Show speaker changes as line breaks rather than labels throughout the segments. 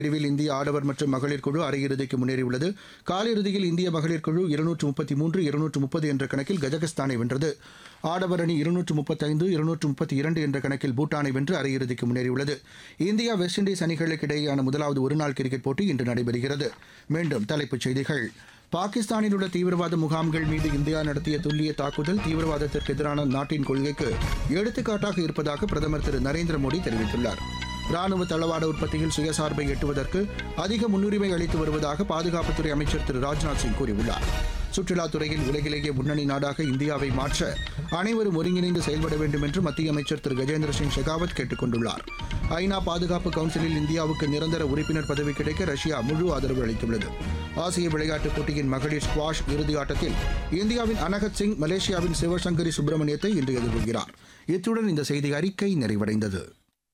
பிரிவில் இந்திய ஆடவர் மற்றும் மகளிர் குழு அரையிறுதிக்கு முன்னேறியுள்ளது காலிறுதியில் இந்திய மகளிர் குழு இருநூற்று முப்பத்தி மூன்று இருநூற்று முப்பது என்ற கணக்கில் கஜகஸ்தானை வென்றது ஆடவர் அணி இருநூற்று முப்பத்தைந்து இருநூற்று முப்பத்தி இரண்டு என்ற கணக்கில் பூட்டானை வென்று அரையிறுதிக்கு முன்னேறியுள்ளது இந்தியா வெஸ்ட் இண்டீஸ் அணிகளுக்கு இடையேயான முதலாவது ஒருநாள் கிரிக்கெட் போட்டி இன்று நடைபெறுகிறது மீண்டும் தலைப்புச் செய்திகள் பாகிஸ்தானில் உள்ள தீவிரவாத முகாம்கள் மீது இந்தியா நடத்திய துல்லிய தாக்குதல் தீவிரவாதத்திற்கு எதிரான நாட்டின் கொள்கைக்கு எடுத்துக்காட்டாக இருப்பதாக பிரதமர் திரு நரேந்திர மோடி தெரிவித்துள்ளார் ராணுவ தளவாட உற்பத்தியில் சுயசார்பை எட்டுவதற்கு அதிக முன்னுரிமை அளித்து வருவதாக பாதுகாப்புத்துறை அமைச்சர் திரு ராஜ்நாத் சிங் கூறியுள்ளார் சுற்றுலாத்துறையில் உலகிலேயே முன்னணி நாடாக இந்தியாவை மாற்ற அனைவரும் ஒருங்கிணைந்து செயல்பட வேண்டும் என்று மத்திய அமைச்சர் திரு கஜேந்திர சிங் ஷெகாவத் கேட்டுக் கொண்டுள்ளார் ஐநா பாதுகாப்பு கவுன்சிலில் இந்தியாவுக்கு நிரந்தர உறுப்பினர் பதவி கிடைக்க ரஷ்யா முழு ஆதரவு அளித்துள்ளது ஆசிய விளையாட்டுப் போட்டியின் மகளிர் ஸ்குவாஷ் இறுதி ஆட்டத்தில் இந்தியாவின் அனகத் சிங் மலேசியாவின் சிவசங்கரி சுப்பிரமணியத்தை இன்று எதிர்கொள்கிறார் இத்துடன் இந்த செய்தி அறிக்கை நிறைவடைந்தது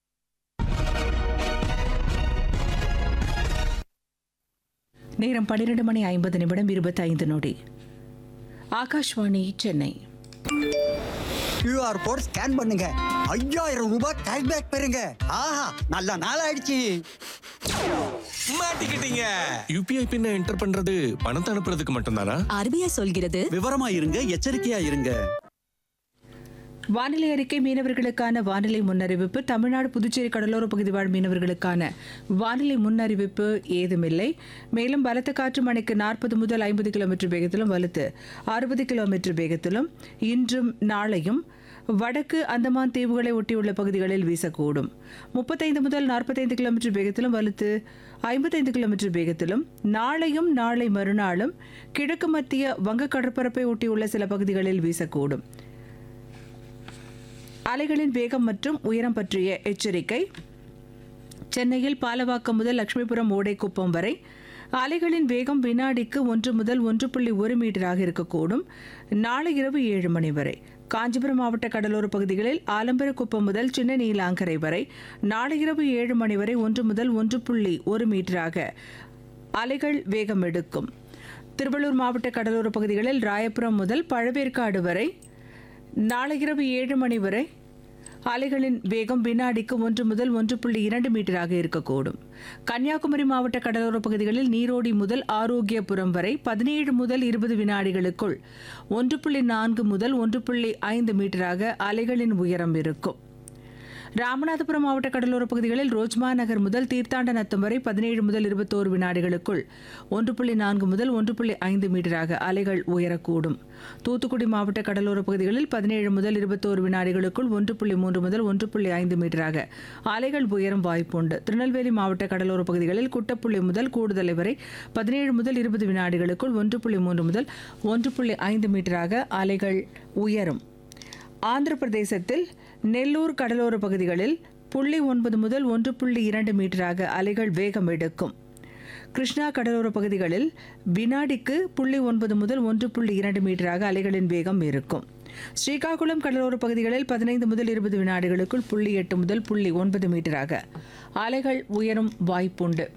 நேரம் பன்னிரண்டு மணி ஐம்பது நிமிடம் இருபத்தைந்து நொடி Akashvani Chennai
QR code scan பண்ணுங்க ஐயாயிரம் ரூபாய் கேஷ்பேக் பெறுங்க ஆஹா நல்ல நாள் ஆயிடுச்சு
மாட்டிக்கிட்டீங்க யூபிஐ பின்ன என்டர் பண்றது பணத்தை அனுப்புறதுக்கு மட்டும்தானா
ஆர்பிஐ சொல்கிறது
விவரமா இருங்க எச்சரிக்கையா இருங்க
வானிலை அறிக்கை மீனவர்களுக்கான வானிலை முன்னறிவிப்பு தமிழ்நாடு புதுச்சேரி கடலோர பகுதி வாழ் மீனவர்களுக்கான வானிலை முன்னறிவிப்பு ஏதுமில்லை மேலும் பலத்த காற்று மணிக்கு நாற்பது முதல் ஐம்பது கிலோமீட்டர் வேகத்திலும் வலுத்து அறுபது கிலோமீட்டர் வேகத்திலும் இன்றும் நாளையும் வடக்கு அந்தமான் தீவுகளை ஒட்டியுள்ள பகுதிகளில் வீசக்கூடும் முப்பத்தைந்து முதல் நாற்பத்தைந்து கிலோமீட்டர் வேகத்திலும் வலுத்து ஐம்பத்தைந்து கிலோமீட்டர் வேகத்திலும் நாளையும் நாளை மறுநாளும் கிழக்கு மத்திய வங்க கடற்பரப்பை ஒட்டியுள்ள சில பகுதிகளில் வீசக்கூடும் அலைகளின் வேகம் மற்றும் உயரம் பற்றிய எச்சரிக்கை சென்னையில் பாலவாக்கம் முதல் லட்சுமிபுரம் ஓடைக்குப்பம் வரை அலைகளின் வேகம் வினாடிக்கு ஒன்று முதல் ஒன்று புள்ளி ஒரு மீட்டராக இருக்கக்கூடும் நாளை இரவு ஏழு மணி வரை காஞ்சிபுரம் மாவட்ட கடலோர பகுதிகளில் ஆலம்பரக்குப்பம் முதல் சின்ன நீலாங்கரை வரை நாளை இரவு ஏழு மணி வரை ஒன்று முதல் ஒன்று புள்ளி ஒரு மீட்டராக அலைகள் வேகம் எடுக்கும் திருவள்ளூர் மாவட்ட கடலோர பகுதிகளில் ராயபுரம் முதல் பழவேற்காடு வரை நாளை இரவு ஏழு மணி வரை அலைகளின் வேகம் வினாடிக்கு ஒன்று முதல் ஒன்று புள்ளி இரண்டு மீட்டராக இருக்கக்கூடும் கன்னியாகுமரி மாவட்ட கடலோர பகுதிகளில் நீரோடி முதல் ஆரோக்கியபுரம் வரை பதினேழு முதல் இருபது வினாடிகளுக்குள் ஒன்று புள்ளி நான்கு முதல் ஒன்று புள்ளி ஐந்து மீட்டராக அலைகளின் உயரம் இருக்கும் ராமநாதபுரம் மாவட்ட கடலோர பகுதிகளில் ரோஜ்மா நகர் முதல் தீர்த்தாண்டநத்தம் வரை பதினேழு முதல் இருபத்தோரு வினாடிகளுக்குள் ஒன்று புள்ளி நான்கு முதல் ஒன்று புள்ளி ஐந்து மீட்டராக அலைகள் உயரக்கூடும் தூத்துக்குடி மாவட்ட கடலோர பகுதிகளில் பதினேழு முதல் இருபத்தோரு வினாடிகளுக்குள் ஒன்று புள்ளி மூன்று முதல் ஒன்று புள்ளி ஐந்து மீட்டராக அலைகள் உயரும் வாய்ப்புண்டு திருநெல்வேலி மாவட்ட கடலோர பகுதிகளில் குட்டப்புள்ளி முதல் கூடுதலை வரை பதினேழு முதல் இருபது வினாடிகளுக்குள் ஒன்று புள்ளி மூன்று முதல் ஒன்று புள்ளி ஐந்து மீட்டராக அலைகள் உயரும் ஆந்திர பிரதேசத்தில் நெல்லூர் கடலோர பகுதிகளில் புள்ளி ஒன்பது முதல் ஒன்று புள்ளி இரண்டு மீட்டராக அலைகள் வேகம் எடுக்கும் கிருஷ்ணா கடலோர பகுதிகளில் வினாடிக்கு புள்ளி ஒன்பது முதல் ஒன்று புள்ளி இரண்டு மீட்டராக அலைகளின் வேகம் இருக்கும் ஸ்ரீகாகுளம் கடலோர பகுதிகளில் பதினைந்து முதல் இருபது வினாடிகளுக்குள் புள்ளி எட்டு முதல் புள்ளி ஒன்பது மீட்டராக அலைகள் உயரும் வாய்ப்புண்டு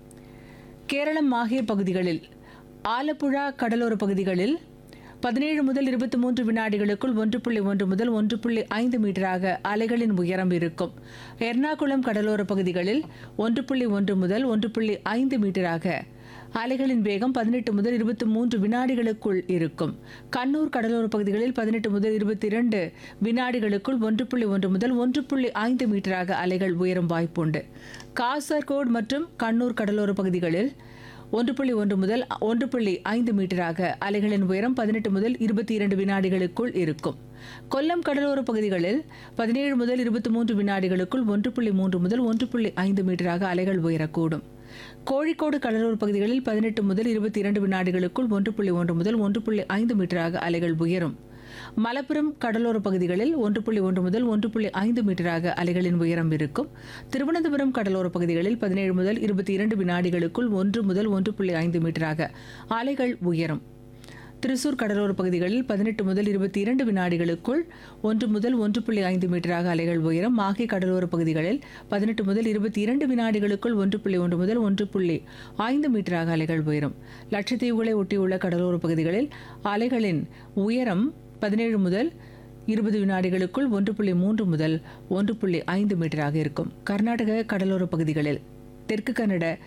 கேரளம் மாஹே பகுதிகளில் ஆலப்புழா கடலோர பகுதிகளில் பதினேழு முதல் இருபத்தி மூன்று வினாடிகளுக்குள் ஒன்று புள்ளி ஒன்று முதல் ஒன்று புள்ளி ஐந்து மீட்டராக அலைகளின் உயரம் இருக்கும் எர்ணாகுளம் கடலோர பகுதிகளில் ஒன்று புள்ளி ஒன்று முதல் ஒன்று புள்ளி ஐந்து மீட்டராக அலைகளின் வேகம் பதினெட்டு முதல் இருபத்தி மூன்று வினாடிகளுக்குள் இருக்கும் கண்ணூர் கடலோர பகுதிகளில் பதினெட்டு முதல் இருபத்தி இரண்டு வினாடிகளுக்குள் ஒன்று புள்ளி ஒன்று முதல் ஒன்று புள்ளி ஐந்து மீட்டராக அலைகள் உயரும் வாய்ப்புண்டு காசர்கோடு மற்றும் கண்ணூர் கடலோர பகுதிகளில் ஒன்று புள்ளி ஒன்று முதல் ஒன்று புள்ளி ஐந்து மீட்டராக அலைகளின் உயரம் பதினெட்டு முதல் இருபத்தி இரண்டு வினாடிகளுக்குள் இருக்கும் கொல்லம் கடலோர பகுதிகளில் பதினேழு முதல் இருபத்தி மூன்று வினாடிகளுக்குள் ஒன்று புள்ளி மூன்று முதல் ஒன்று புள்ளி ஐந்து மீட்டராக அலைகள் உயரக்கூடும் கோழிக்கோடு கடலோர பகுதிகளில் பதினெட்டு முதல் இருபத்தி இரண்டு வினாடிகளுக்குள் ஒன்று புள்ளி ஒன்று முதல் ஒன்று புள்ளி ஐந்து மீட்டராக அலைகள் உயரும் மலப்புரம் கடலோர பகுதிகளில் ஒன்று புள்ளி ஒன்று முதல் ஒன்று புள்ளி ஐந்து மீட்டராக அலைகளின் உயரம் இருக்கும் திருவனந்தபுரம் கடலோர பகுதிகளில் பதினேழு முதல் இருபத்தி இரண்டு வினாடிகளுக்குள் ஒன்று முதல் ஒன்று புள்ளி ஐந்து மீட்டராக அலைகள் உயரும் திருசூர் கடலோர பகுதிகளில் பதினெட்டு முதல் இருபத்தி இரண்டு வினாடிகளுக்குள் ஒன்று முதல் ஒன்று புள்ளி ஐந்து மீட்டராக அலைகள் உயரம் மாஹே கடலோர பகுதிகளில் பதினெட்டு முதல் இருபத்தி இரண்டு வினாடிகளுக்குள் ஒன்று புள்ளி ஒன்று முதல் ஒன்று புள்ளி ஐந்து மீட்டராக அலைகள் உயரும் லட்சத்தீவுகளை ஒட்டியுள்ள கடலோர பகுதிகளில் அலைகளின் உயரம் பதினேழு முதல் இருபது வினாடிகளுக்குள் ஒன்று புள்ளி மூன்று முதல் ஒன்று புள்ளி ஐந்து மீட்டராக இருக்கும் கர்நாடக கடலோர பகுதிகளில் தெற்கு கன்னட